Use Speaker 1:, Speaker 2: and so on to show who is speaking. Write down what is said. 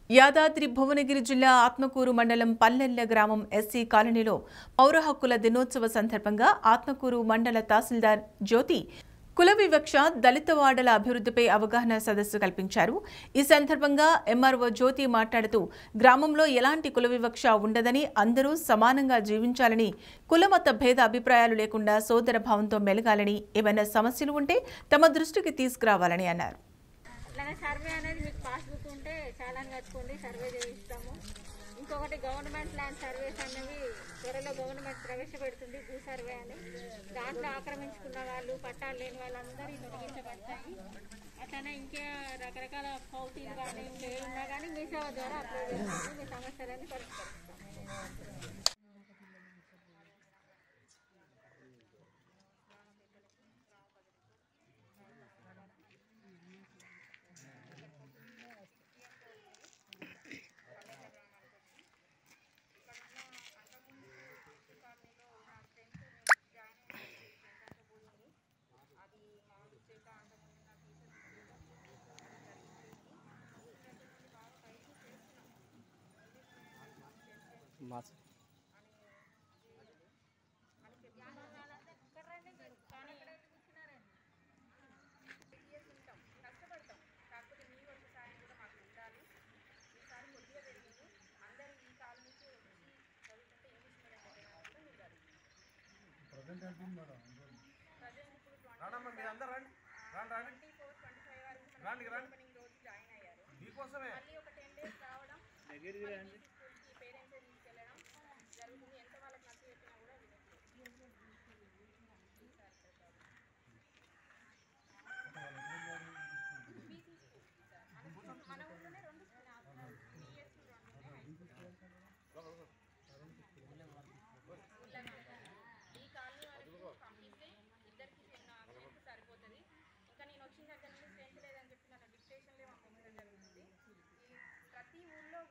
Speaker 1: యాదాద్రి భువనగిరి జిల్లా ఆత్మకూరు మండలం పల్లెల్ల గ్రామం ఎస్సీ కాలనీలో పౌర హక్కుల దినోత్సవ సందర్భంగా ఆత్మకూరు మండల తహసీల్దార్ జ్యోతి కుల వివక్ష దళిత వాడల అభివృద్ధిపై అవగాహన సదస్సు కల్పించారు ఈ సందర్భంగా ఎంఆర్ఓ జ్యోతి మాట్లాడుతూ గ్రామంలో ఎలాంటి కుల వివక్ష ఉండదని అందరూ సమానంగా జీవించాలని కులమత భేద అభిప్రాయాలు లేకుండా సోదర భావంతో మెలగాలని ఏమైనా సమస్యలు ఉంటే తమ దృష్టికి తీసుకురావాలని అన్నారు
Speaker 2: అట్లానే సర్వే అనేది మీకు పాస్బుక్ ఉంటే చాలా కట్టుకోండి సర్వే చేయిస్తాము ఇంకొకటి గవర్నమెంట్ ల్యాండ్ సర్వేస్ అనేవి త్వరలో గవర్నమెంట్ ప్రవేశపెడుతుంది భూ సర్వే అని దాంట్లో ఆక్రమించుకున్న వాళ్ళు పట్టాలు లేని వాళ్ళందరూ తొలగించబడతాయి అట్లనే ఇంకా రకరకాల పౌటీలు కానీ ఇంకా ఉన్నా కానీ మీ సేవ ద్వారా అప్లై చేస్తాము మీ సమస్యలన్నీ పరిష్కరిస్తాము
Speaker 3: మాస్
Speaker 4: రానమ్మా మీరు అందరు రండి రండి రండి రండి రండి మీకోసమే
Speaker 2: ఈ కాలనీ వాళ్ళకి పంపిస్తే ఇద్దరికి స్ట్రెంత్ సరిపోతుంది ఇంకా నేను వచ్చిన దగ్గర నుంచి స్ట్రెంత్ లేదని చెప్పి నన్ను డిక్టేషన్లే పంపించడం జరుగుతుంది ఈ ప్రతి ఊళ్ళో